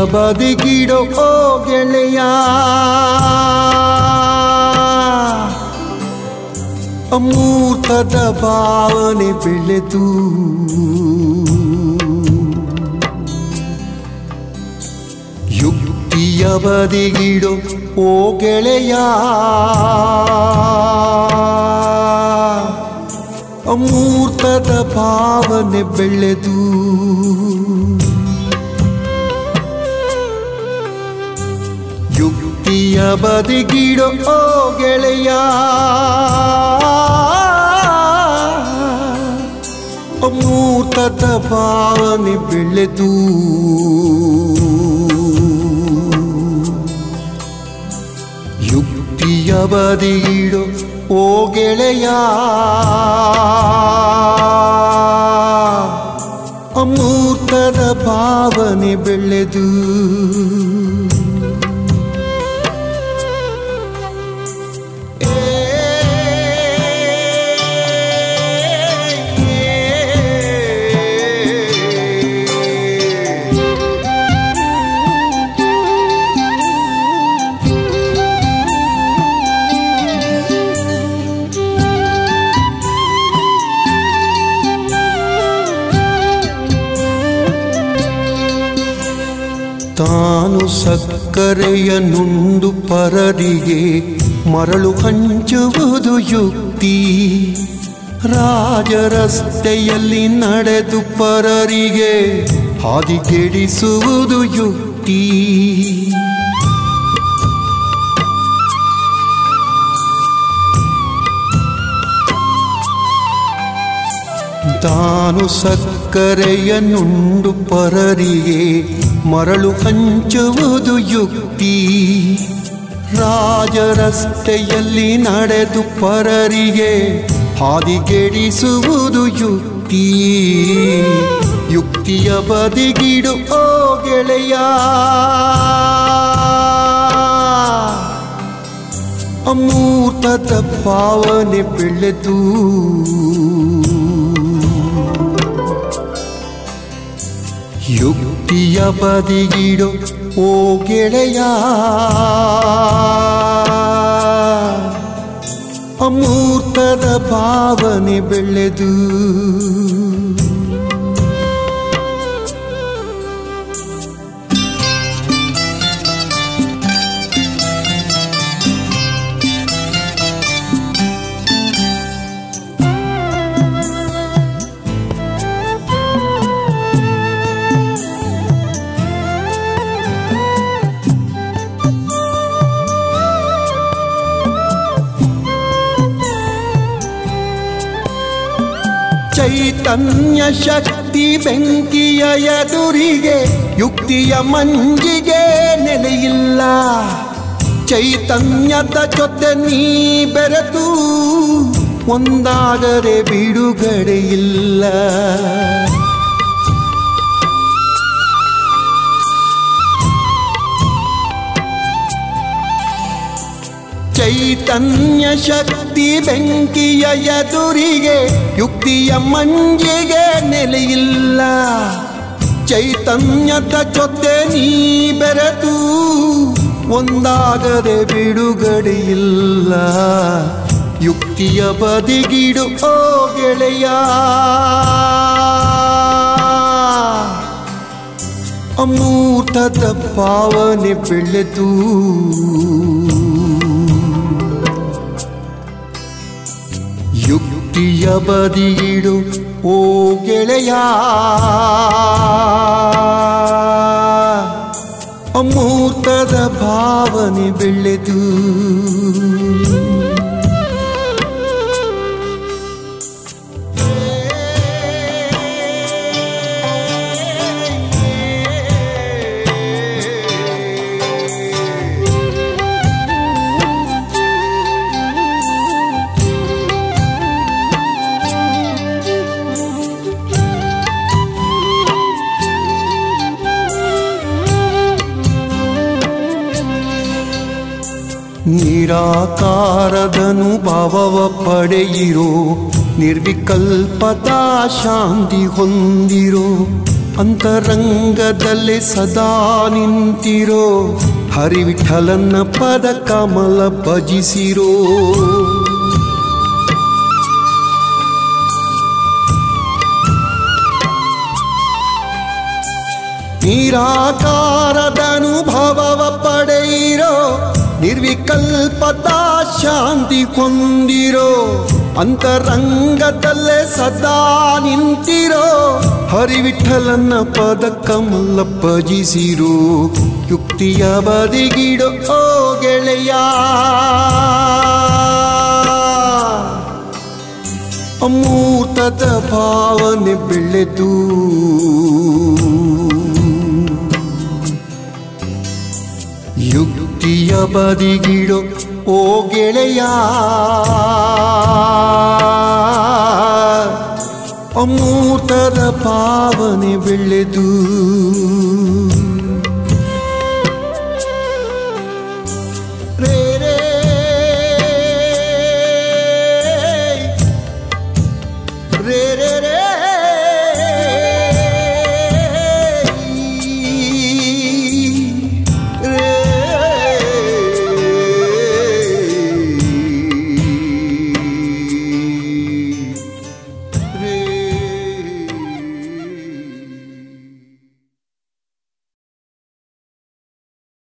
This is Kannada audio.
ಬದಿಗಿಡೋ ಓ ಗೆಳೆಯ ಅಮೂರ್ತದ ಭಾವನೆ ಬೆಳೆದು ಯುಕ್ತಿಯ ಬದಿಗಿಡೋ ಓ ಗೆಳೆಯ ಅಮೂರ್ತದ ಭಾವನೆ ಬೆಳೆದು ಯುಕ್ತಿಯ ಬದಿಗಿಡೋ ಓ ಗೆಳೆಯ ಅಮೂರ್ತದ ಭಾವನೆ ಬೆಳೆದು ಯುಕ್ತಿಯ ಬದಿಗಿಡೋ ಓ ಗೆಳೆಯ ಅಮೂರ್ತದ ಭಾವನೆ ಬೆಳೆದು ತಾನು ಸಕ್ಕರೆಯ ನುಂಡು ಪರರಿಗೆ ಮರಳು ಹಂಚುವುದು ಯುಕ್ತಿ ರಾಜರಸ್ತೆಯಲ್ಲಿ ನಡೆದು ಪರರಿಗೆ ಹಾದಿ ಕೆಡಿಸುವುದು ಯುಕ್ತಿ ತಾನು ಸಕ್ಕರೆಯ ನುಂಡು ಪರರಿಗೆ ಮರಳು ಹಂಚುವುದು ಯುಕ್ತಿ ರಾಜರಸ್ತೆಯಲ್ಲಿ ನಡೆದು ಪರರಿಗೆ ಹಾದಿಗೆಡಿಸುವುದು ಯುಕ್ತಿ ಯುಕ್ತಿಯ ಬದಿಗಿಡು ಓ ಗೆಳೆಯ ಅಮೂರ್ತದ ಭಾವನೆ ಬೆಳೆದು ಯುಕ್ತಿಯ ಬದಿಗಿಡು ಓ ಗೆಳೆಯ ಅಮೂರ್ತದ ಭಾವನೆ ಬೆಳೆದು ಚೈತನ್ಯ ಶಕ್ತಿ ಬೆಂಕಿಯ ಎದುರಿಗೆ ಯುಕ್ತಿಯ ಮಂಜಿಗೆ ನೆಲೆಯಿಲ್ಲ ಚೈತನ್ಯದ ಜೊತೆ ನೀ ಬೆರೆತು ಒಂದಾಗರೆ ಬಿಡುಗಡೆಯಿಲ್ಲ ಚೈತನ್ಯ ಶಕ್ತಿ ಬೆಂಕಿಯ ಎದುರಿಗೆ ಯುಕ್ತಿಯ ಮಂಜಿಗೆ ನೆಲೆಯಿಲ್ಲ ಚೈತನ್ಯದ ಜೊತೆ ನೀ ಬೆರೆತು ಒಂದಾಗದೆ ಬಿಡುಗಡೆಯಿಲ್ಲ ಯುಕ್ತಿಯ ಬದಿಗಿಡು ಓ ಗೆಳೆಯ ಅಮೂರ್ತದ ಭಾವನೆ ಬೆಳೆದು ಯುಕ್ತಿಯ ಬದಿಗಿಡು ಓ ಗೆಳೆಯ ಅಮೂರ್ತದ ಭಾವನೆ ಬೆಳೆದು ನಿರಾಕಾರದನುಭವವ ಪಡೆಯಿರೋ ನಿರ್ವಿಕಲ್ಪದ ಶಾಂತಿ ಹೊಂದಿರೋ ಅಂತರಂಗದಲ್ಲೇ ಸದಾ ನಿಂತಿರೋ ಹರಿವಿಠಲನ್ನ ಪದ ಕಮಲ ಭಜಿಸಿರೋ ನಿರಾಕಾರದ ಅನುಭವವ ಪಡೆಯಿರೋ ನಿರ್ವಿಕಲ್ಪದ ಶಾಂತಿ ಕೊಂದಿರೋ ಅಂತರಂಗದಲ್ಲೇ ಸದಾ ನಿಂತಿರೋ ಹರಿವಿಠಲನ್ನ ಪದ ಕಮಲ ಭಜಿಸಿರೋ ಯುಕ್ತಿಯ ಬದಿಗಿಡೋ ಓ ಗೆಳೆಯ ಅಮೂರ್ತದ ಭಾವನೆ ಬೆಳೆದು ಯುಕ್ತಿಯ ಬದಿಗಿಡೋ ಓ ಗೆಳೆಯ ಅಮೂರ್ತದ ಭಾವನೆ ಬೆಳೆದು ರೇ